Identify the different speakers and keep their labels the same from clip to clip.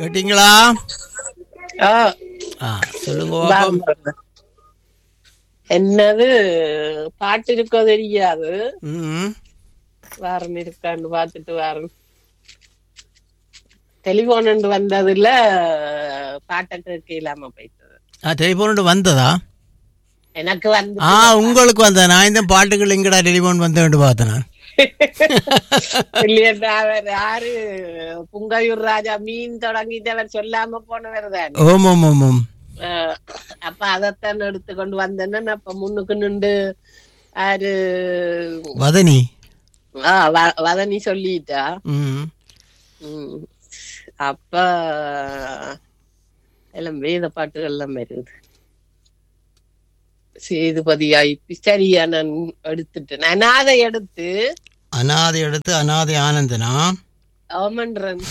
Speaker 1: கேட்டீங்களா
Speaker 2: ஆ,
Speaker 1: ஆ சொல்லுங்க பாப்போம்.
Speaker 2: பாருங்க. என்னது பாட்டு இருக்கோ தெரியாது
Speaker 1: ம்
Speaker 2: வாரன் இருக்கான்னு பார்த்துட்டு வாரன் டெலிபோன் வந்ததுல பாட்டை கேட்க இல்லாம போயிட்டது
Speaker 1: ஆ டெலிஃபோன் வந்ததா
Speaker 2: எனக்கு வந்து
Speaker 1: ஆ உங்களுக்கு வந்த நான் இந்த பாட்டுகள் எங்கடா டெலிஃபோன் வந்து பார்த்தேன் நான்
Speaker 2: இல்லையா, அவர் யாரு புங்கையூர் ராஜா மீன் தொடங்கிட்டவர் சொல்லாம போனவர் தான்
Speaker 1: ஓம் ஓம் ஓம் ஓம்
Speaker 2: அஹ் அப்ப அதத்தான் எடுத்து கொண்டு வந்தேன்னு அப்ப முன்னுக்கு நின்று யாரு
Speaker 1: வதனி
Speaker 2: ஆ, வ- வதனி சொல்லிட்டா
Speaker 1: ம்
Speaker 2: ம். அப்ப எல்லாம் வேத பாட்டுகள் எல்லாம் வருது சேதுபதி ஆயிப்பி சரியா நான் எடுத்துட்டேன் நான் அதை எடுத்து
Speaker 1: அனாதை எடுத்து அனாதை ஆனந்தனா
Speaker 2: அவமன்றன்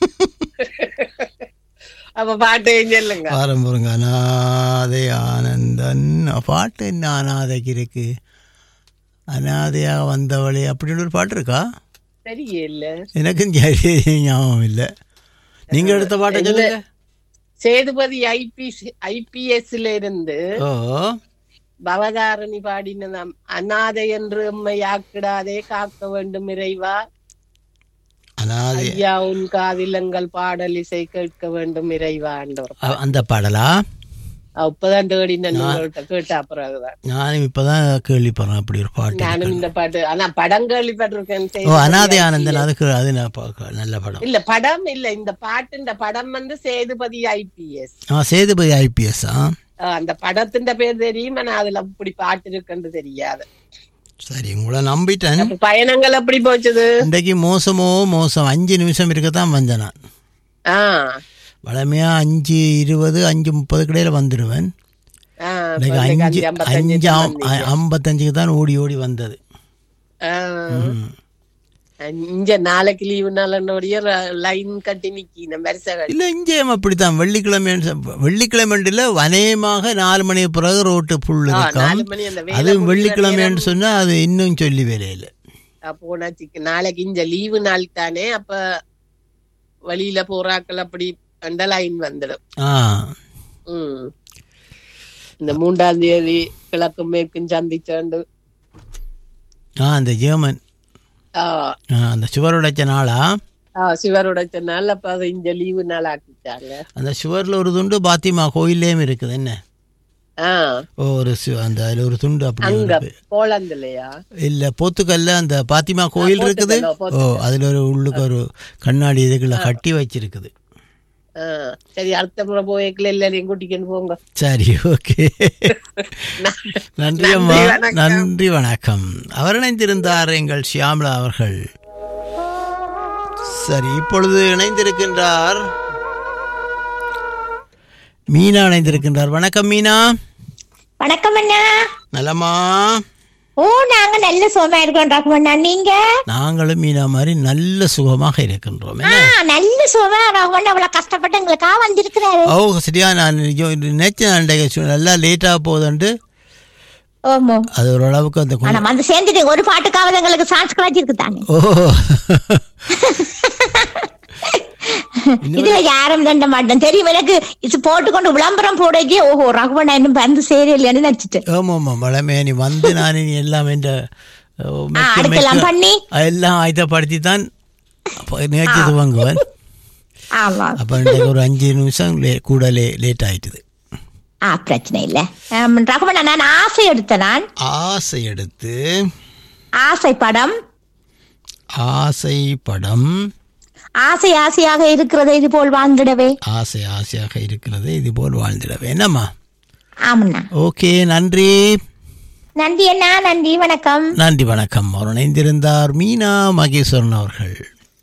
Speaker 2: அப்ப பாட்டு சொல்லுங்க
Speaker 1: பாரம் பாருங்க அனாதை ஆனந்தன் பாட்டு என்ன அனாதைக்கு இருக்கு அனாதையாக வந்தவளே அப்படின்னு ஒரு பாட்டு இருக்கா
Speaker 2: தெரியல
Speaker 1: எனக்கும் சரி ஞாபகம் இல்லை நீங்க எடுத்த பாட்டை சொல்லுங்க
Speaker 2: சேதுபதி ஐபிசி ஐபிஎஸ்ல இருந்து
Speaker 1: ஓ
Speaker 2: பவதாரணி பாடினதாம் அநாதை என்று உம்மை ஆக்கிடாதே காக்க வேண்டும் இறைவா
Speaker 1: அனாதை
Speaker 2: ஐயா உன் காதிலங்கள் பாடல் இசை கேட்க வேண்டும் இறைவா என்றவர்
Speaker 1: அ- அந்த பாடலா
Speaker 2: அப்பதான் தேடினேன் உங்கள்ட்ட கேட்ட பிறகுதான்
Speaker 1: நானும் இப்பதான் கேள்விப்படுறேன் அப்படி ஒரு பாட்டு
Speaker 2: நானும்
Speaker 1: இருக்கு.
Speaker 2: இந்த பாட்டு ஆனா படம் கேள்விப்பட்டிருக்கேன்
Speaker 1: ஓ
Speaker 2: சேதுபதி
Speaker 1: அனாதை
Speaker 2: IPS.
Speaker 1: ஆனந்தன் அதுக்கு அது நான் பார்க்க நல்ல படம்
Speaker 2: இல்ல படம் இல்ல இந்த பாட்டு இந்த படம் வந்து சேதுபதி ஐபிஎஸ்
Speaker 1: ஆ சேதுபதி ஐபிஎஸ் ஆ
Speaker 2: அந்த படத்தின் பேர் தெரியும் ஆனா அதுல அப்படி பாட்டு இருக்குன்னு தெரியாது
Speaker 1: சரி உங்களை நம்பிட்டேன்
Speaker 2: அப்ப பயணங்கள் எப்படி போச்சுது
Speaker 1: இன்றைக்கு மோசமோ மோசம் அஞ்சு நிமிஷம் இருக்க தான் வந்தேன் நான்
Speaker 2: ஆ
Speaker 1: வளமையா அஞ்சு இருபது அஞ்சு முப்பது கடையில வந்துடுவேன்
Speaker 2: ஆ,
Speaker 1: இன்னைக்கு
Speaker 2: இப்ப இன்னைக்கு
Speaker 1: அஞ்சு
Speaker 2: அஞ்சு ஐம்பத்தஞ்சு
Speaker 1: அஞ்சு
Speaker 2: தான்
Speaker 1: ஆம்-
Speaker 2: வந்தீங்க.
Speaker 1: ஐம்பத்தஞ்சுக்கு தான் ஓடி ஓடி வந்தது
Speaker 2: ஆ.
Speaker 1: ம்.
Speaker 2: இங்க நாளைக்கு லீவு நாளோடைய லைன் கட்டி நிக்கி வரிசை கட்டி
Speaker 1: இல்ல இங்கேயும் அப்படித்தான் வெள்ளிக்கிழமை வெள்ளிக்கிழமைல வனயமாக நாலு மணி பிறகு ரோட்டு புல்
Speaker 2: ஆ,
Speaker 1: இருக்கும்
Speaker 2: நாலு மணி அந்த வேலை
Speaker 1: அது
Speaker 2: முடிகிற
Speaker 1: வெள்ளிக்கிழமைன்னு
Speaker 2: நேரம்
Speaker 1: சொன்னா அது இன்னும் சொல்லி வேலையில
Speaker 2: போனாச்சு நாளைக்கு இந்த லீவு நாள் தானே அப்ப வழியில போறாக்கள் அப்படி அந்த லைன் வந்துடும்
Speaker 1: ஆ
Speaker 2: ம் இந்த மூன்றாம் தேதி கிழக்கும் மேற்கும் சந்திச்சாண்டு
Speaker 1: ஆ அந்த ஜேமன்
Speaker 2: ஆ,
Speaker 1: ஆ, அந்த சுவர் உடைச்ச நாளா
Speaker 2: ஆ, சிவருடைய நாள் அப்ப அதை இந்த லீவு நாள் ஆக்கிட்டாங்க
Speaker 1: அந்த சுவர்ல ஒரு துண்டு பாத்திமா கோயில்லேயும் இருக்குது என்ன
Speaker 2: ஆ
Speaker 1: ஓ, ஒரு சு- அந்த அதுல ஒரு துண்டு அப்படி
Speaker 2: அங்க
Speaker 1: ஒரு
Speaker 2: போலந்துலையா
Speaker 1: இல்ல போத்துக்கல்ல அந்த பாத்திமா கோயில் இருக்குது
Speaker 2: போத்துக்கல்ல,
Speaker 1: ஓ அதுல ஒரு உள்ளுக்கு ஒரு கண்ணாடி இதுக்குள்ள கட்டி வச்சிருக்குது
Speaker 2: ஆ, சரி அடுத்த முறை போய்க்கல எல்லாரையும் கூட்டிக்கன்னு போங்க
Speaker 1: சரி ஓகே நன்றி அம்மா நன்றி வணக்கம் அவர் இணைந்திருந்தார் எங்கள் ஷியாம்லா அவர்கள் சரி இப்பொழுது இணைந்திருக்கின்றார் மீனா இணைந்திருக்கின்றார் வணக்கம் மீனா
Speaker 3: வணக்கம் அண்ணா
Speaker 1: நலமா
Speaker 3: ஓ நாங்க நல்ல சுகமா இருக்கோம் ரகுமண்ணா நீங்க
Speaker 1: நாங்களும் மீனா மாதிரி நல்ல சுகமாக இருக்கின்றோம்
Speaker 3: ஆ, நல்ல சுகமா ரகுமண்ணா அவ்வளவு கஷ்டப்பட்டு எங்களுக்காக வந்திருக்கிறாரு
Speaker 1: ஓ சரியா நான் நேற்று நான் நல்லா லேட்டாக போகுதுன்ட்டு
Speaker 3: ஓமோ
Speaker 1: அது ஓரளவுக்கு அந்த
Speaker 3: ஆனா
Speaker 1: கொஞ்சம்
Speaker 3: வந்து சேர்ந்துட்டு ஒரு பாட்டுக்காவது எங்களுக்கு சான்ஸ் கிடைச்சிருக்கு தானே
Speaker 1: ஓ
Speaker 3: இதுல யாரும் தண்ட மாட்டேன் தெரியும் எனக்கு இது போட்டுக்கொண்டு விளம்பரம் போடக்கே ஓஹோ ரகுமண்ணா இன்னும் வந்து சேரலைன்னு நினைச்சிட்டு
Speaker 1: ஆமாம் ஆமாம் வளமே நீ வந்து நான் நீ எல்லாம் என்ற
Speaker 3: ஆ, அடுத்தெல்லாம் பண்ணி
Speaker 1: எல்லாம் ஆயத்தப்படுத்தி தான் அப்போ நேற்று துவங்குவேன்
Speaker 3: ஆமா
Speaker 1: அப்போ இன்றைக்கு ஒரு அஞ்சு நிமிஷம் லே கூட லே லேட் ஆயிட்டுது
Speaker 3: ஆ பிரச்சனை இல்ல ஆம், ரகுமண்ணா நான் ஆசை எடுத்த நான்
Speaker 1: ஆசை எடுத்து
Speaker 3: ஆசை படம்
Speaker 1: ஆசை படம்
Speaker 3: ஆசை ஆசையாக இருக்கிறது இது போல் வாழ்ந்திடவே
Speaker 1: ஆசை ஆசையாக இருக்கிறது இது போல் வாழ்ந்திடவே என்னம்மா
Speaker 3: ஆமண்ணா
Speaker 1: ஓகே நன்றி
Speaker 3: நன்றி அண்ணா நன்றி வணக்கம்
Speaker 1: நன்றி வணக்கம் அவர் இணைந்திருந்தார் மீனா மகேஸ்வரன் அவர்கள்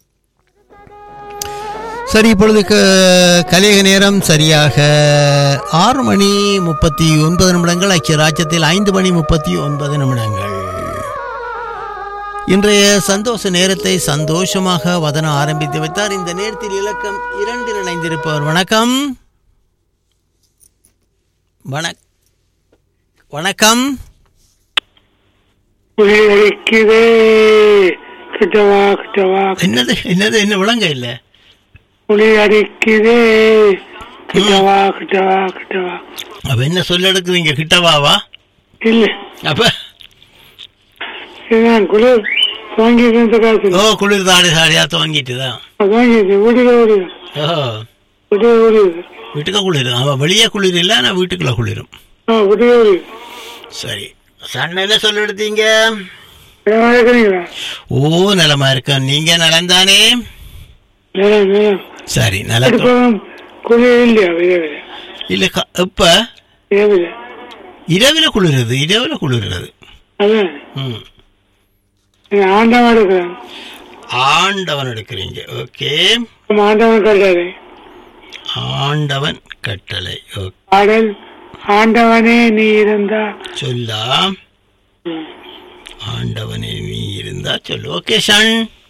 Speaker 1: சரி இப்பொழுது க- கலிக நேரம் சரியாக ஆறு மணி முப்பத்தி ஒன்பது நிமிடங்கள் ஐக்கிய ராஜ்யத்தில் ஐந்து மணி முப்பத்தி ஒன்பது நிமிடங்கள் இன்றைய சந்தோஷ நேரத்தை சந்தோஷமாக வதன ஆரம்பித்து வைத்தார் இந்த நேரத்தில் இலக்கம் இரண்டில் இணைந்திருப்பவர் வணக்கம் வணக் வணக்கம்
Speaker 4: ஒலிக்கிறே கிட்டவா கிட்டவா
Speaker 1: என்னது என்னது என்ன விளங்க இல்ல
Speaker 4: புலி அடிக்குதே கிட்டவா கிட்டவா கிட்டவா
Speaker 1: அப்ப என்ன சொல்ல எடுக்குறீங்க கிட்டவாவா
Speaker 4: இல்ல
Speaker 1: அப்ப
Speaker 4: இதுதான் குளிர் வாங்கி இருந்த காசு
Speaker 1: ஓ குளிர் தாடி சாடியா துவங்கிட்டு தான்
Speaker 4: வாங்கிது வீட்டுல ஓடிது
Speaker 1: ஓ
Speaker 4: வீட்டுல ஓடிது
Speaker 1: வீட்டுக்கு குளிரும் அவன் வெளியே குளிர் இல்லை ஆனால் வீட்டுக்குள்ள குளிரும்
Speaker 4: ஆ வீட்டுல ஓடிது
Speaker 1: சரி சண்டை என்ன சொல்ல எடுத்தீங்க
Speaker 4: நிலமா இருக்கிறீங்களா
Speaker 1: ஓ நலமா இருக்கேன் நீங்க நலந்தானே
Speaker 4: நிலம் நிலம்
Speaker 1: சரி நலம்
Speaker 4: அடுப்பம் குளிர் இல்லையா இரவில்
Speaker 1: இல்ல க- இப்ப
Speaker 4: இரவில்
Speaker 1: இரவுல குளிருது இரவுல குளிர்றது
Speaker 4: அதான்
Speaker 1: ம்
Speaker 4: நான் ஆண்டவன் எடுக்கிறேன்
Speaker 1: ஆண்டவன் எடுக்கிறீங்க ஓகே
Speaker 4: நம்ம ஆண்டவன் கல்லாது
Speaker 1: ஆண்டவன் கட்டளை ஓகே
Speaker 4: பாடல் ஆண்டவனே நீ இருந்தா
Speaker 1: சொல்லா ஆண்டவனே நீ இருந்தா சொல்லு ஓகே ஷன்